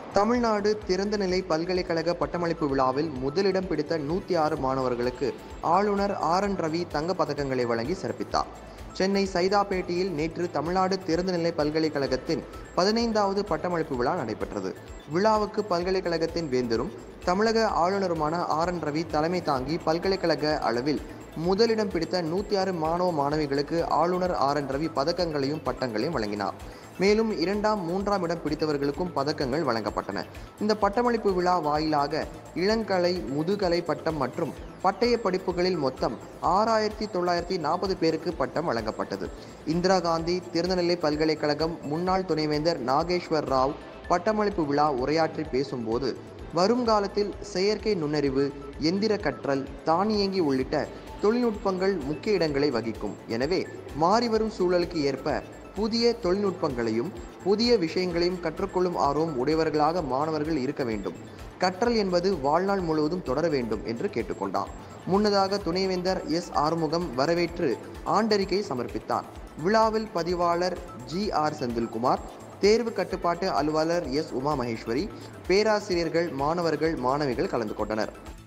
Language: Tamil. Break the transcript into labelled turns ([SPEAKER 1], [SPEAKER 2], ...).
[SPEAKER 1] தமிழ்நாடு திறந்தநிலை பல்கலைக்கழக பட்டமளிப்பு விழாவில் முதலிடம் பிடித்த நூற்றி ஆறு மாணவர்களுக்கு ஆளுநர் ஆர் என் ரவி தங்கப் பதக்கங்களை வழங்கி சிறப்பித்தார் சென்னை சைதாப்பேட்டையில் நேற்று தமிழ்நாடு திறந்தநிலை பல்கலைக்கழகத்தின் பதினைந்தாவது பட்டமளிப்பு விழா நடைபெற்றது விழாவுக்கு பல்கலைக்கழகத்தின் வேந்தரும் தமிழக ஆளுநருமான ஆர் என் ரவி தலைமை தாங்கி பல்கலைக்கழக அளவில் முதலிடம் பிடித்த நூற்றி ஆறு மாணவ மாணவிகளுக்கு ஆளுநர் ஆர் என் ரவி பதக்கங்களையும் பட்டங்களையும் வழங்கினார் மேலும் இரண்டாம் மூன்றாம் இடம் பிடித்தவர்களுக்கும் பதக்கங்கள் வழங்கப்பட்டன இந்த பட்டமளிப்பு விழா வாயிலாக இளங்கலை முதுகலை பட்டம் மற்றும் பட்டய படிப்புகளில் மொத்தம் ஆறாயிரத்தி தொள்ளாயிரத்தி நாற்பது பேருக்கு பட்டம் வழங்கப்பட்டது இந்திரா காந்தி திறந்தநிலை பல்கலைக்கழகம் முன்னாள் துணைவேந்தர் நாகேஸ்வர் ராவ் பட்டமளிப்பு விழா உரையாற்றி பேசும்போது வருங்காலத்தில் செயற்கை நுண்ணறிவு எந்திர கற்றல் தானியங்கி உள்ளிட்ட தொழில்நுட்பங்கள் முக்கிய இடங்களை வகிக்கும் எனவே மாறிவரும் சூழலுக்கு ஏற்ப புதிய தொழில்நுட்பங்களையும் புதிய விஷயங்களையும் கற்றுக்கொள்ளும் ஆர்வம் உடையவர்களாக மாணவர்கள் இருக்க வேண்டும் கற்றல் என்பது வாழ்நாள் முழுவதும் தொடர வேண்டும் என்று கேட்டுக்கொண்டார் முன்னதாக துணைவேந்தர் எஸ் ஆறுமுகம் வரவேற்று ஆண்டறிக்கை சமர்ப்பித்தார் விழாவில் பதிவாளர் ஜி ஆர் செந்தில்குமார் தேர்வு கட்டுப்பாட்டு அலுவலர் எஸ் உமா மகேஸ்வரி பேராசிரியர்கள் மாணவர்கள் மாணவிகள் கலந்து கொண்டனர்